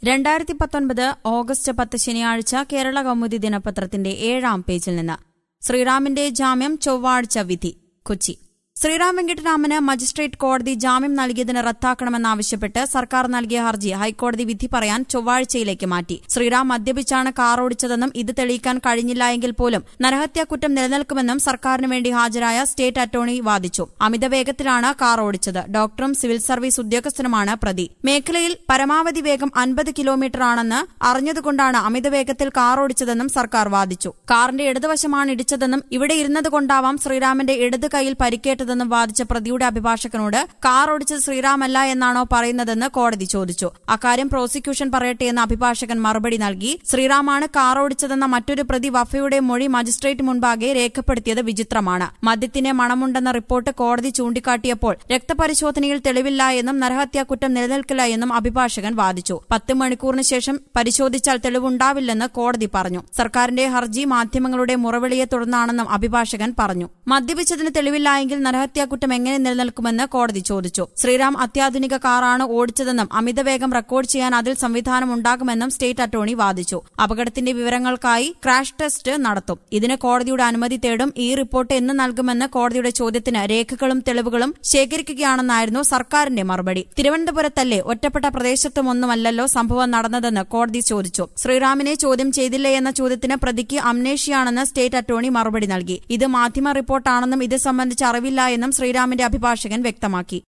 രണ്ടായിരത്തി പത്തൊൻപത് ഓഗസ്റ്റ് പത്ത് ശനിയാഴ്ച കേരള കൗമുദി ദിനപത്രത്തിന്റെ ഏഴാം പേജിൽ നിന്ന് ശ്രീറാമിന്റെ ജാമ്യം ചൊവ്വാഴ്ച വിധി കൊച്ചി ശ്രീറാം വെങ്കിട്ടരാമന് മജിസ്ട്രേറ്റ് കോടതി ജാമ്യം നൽകിയതിന് റദ്ദാക്കണമെന്നാവശ്യപ്പെട്ട് സർക്കാർ നൽകിയ ഹർജി ഹൈക്കോടതി വിധി പറയാൻ ചൊവ്വാഴ്ചയിലേക്ക് മാറ്റി ശ്രീറാം മദ്യപിച്ചാണ് കാർ ഓടിച്ചതെന്നും ഇത് തെളിയിക്കാൻ കഴിഞ്ഞില്ല എങ്കിൽ പോലും നരഹത്യാ കുറ്റം നിലനിൽക്കുമെന്നും സർക്കാരിന് വേണ്ടി ഹാജരായ സ്റ്റേറ്റ് അറ്റോർണി വാദിച്ചു അമിത വേഗത്തിലാണ് കാർ ഓടിച്ചത് ഡോക്ടറും സിവിൽ സർവീസ് ഉദ്യോഗസ്ഥനുമാണ് പ്രതി മേഖലയിൽ പരമാവധി വേഗം അൻപത് കിലോമീറ്ററാണെന്ന് അറിഞ്ഞതുകൊണ്ടാണ് അമിത വേഗത്തിൽ കാർ ഓടിച്ചതെന്നും സർക്കാർ വാദിച്ചു കാറിന്റെ ഇടതുവശമാണ് ഇടിച്ചതെന്നും ഇവിടെ ഇരുന്നതുകൊണ്ടാവാം ശ്രീറാമിന്റെ ഇടത് കൈയിൽ പരിക്കേറ്റതെന്നും വാദിച്ച പ്രതിയുടെ അഭിഭാഷകനോട് കാർ ഓടിച്ചത് ശ്രീറാമല്ല എന്നാണോ പറയുന്നതെന്ന് കോടതി ചോദിച്ചു അക്കാര്യം പ്രോസിക്യൂഷൻ പറയട്ടെ എന്ന് അഭിഭാഷകൻ മറുപടി നൽകി ശ്രീറാമാണ് കാർ ഓടിച്ചതെന്ന മറ്റൊരു പ്രതി വഫയുടെ മൊഴി മജിസ്ട്രേറ്റ് മുൻപാകെ രേഖപ്പെടുത്തിയത് വിചിത്രമാണ് മദ്യത്തിന് മണമുണ്ടെന്ന റിപ്പോർട്ട് കോടതി ചൂണ്ടിക്കാട്ടിയപ്പോൾ രക്തപരിശോധനയിൽ തെളിവില്ല എന്നും നരഹത്യാ കുറ്റം നിലനിൽക്കില്ല എന്നും അഭിഭാഷകൻ വാദിച്ചു പത്ത് മണിക്കൂറിന് ശേഷം പരിശോധിച്ചാൽ തെളിവുണ്ടാവില്ലെന്ന് കോടതി പറഞ്ഞു സർക്കാരിന്റെ ഹർജി മാധ്യമങ്ങളുടെ മുറവിളിയെ തുടർന്നാണെന്നും അഭിഭാഷകൻ പറഞ്ഞു മദ്യപിച്ചതിന് തെളിവില്ല എങ്കിൽ നരഹത്യാ കുറ്റം എങ്ങനെ നിലനിൽക്കുമെന്ന് കോടതി ചോദിച്ചു ശ്രീറാം അത്യാധുനിക കാറാണ് ഓടിച്ചതെന്നും അമിതവേഗം റെക്കോർഡ് ചെയ്യാൻ അതിൽ സംവിധാനം ഉണ്ടാകുമെന്നും സ്റ്റേറ്റ് അറ്റോർണി വാദിച്ചു അപകടത്തിന്റെ വിവരങ്ങൾക്കായി ക്രാഷ് ടെസ്റ്റ് നടത്തും ഇതിന് കോടതിയുടെ അനുമതി തേടും ഈ റിപ്പോർട്ട് എന്ന് നൽകുമെന്ന് കോടതിയുടെ ചോദ്യത്തിന് രേഖകളും തെളിവുകളും ശേഖരിക്കുകയാണെന്നായിരുന്നു സർക്കാരിന്റെ മറുപടി തിരുവനന്തപുരത്തല്ലേ ഒറ്റപ്പെട്ട പ്രദേശത്തുമൊന്നുമല്ലല്ലോ സംഭവം നടന്നതെന്ന് കോടതി ചോദിച്ചു ശ്രീറാമിനെ ചോദ്യം ചെയ്തില്ലേ എന്ന ചോദ്യത്തിന് പ്രതിക്ക് അംനേഷിയാണെന്ന് സ്റ്റേറ്റ് അറ്റോർണി മറുപടി നൽകി ഇത് മാധ്യമ റിപ്പോർട്ടാണെന്നും ഇത് സംബന്ധിച്ച് അറിവില്ല എന്നും ശ്രീറാമിന്റെ അഭിഭാഷകൻ വ്യക്തമാക്കി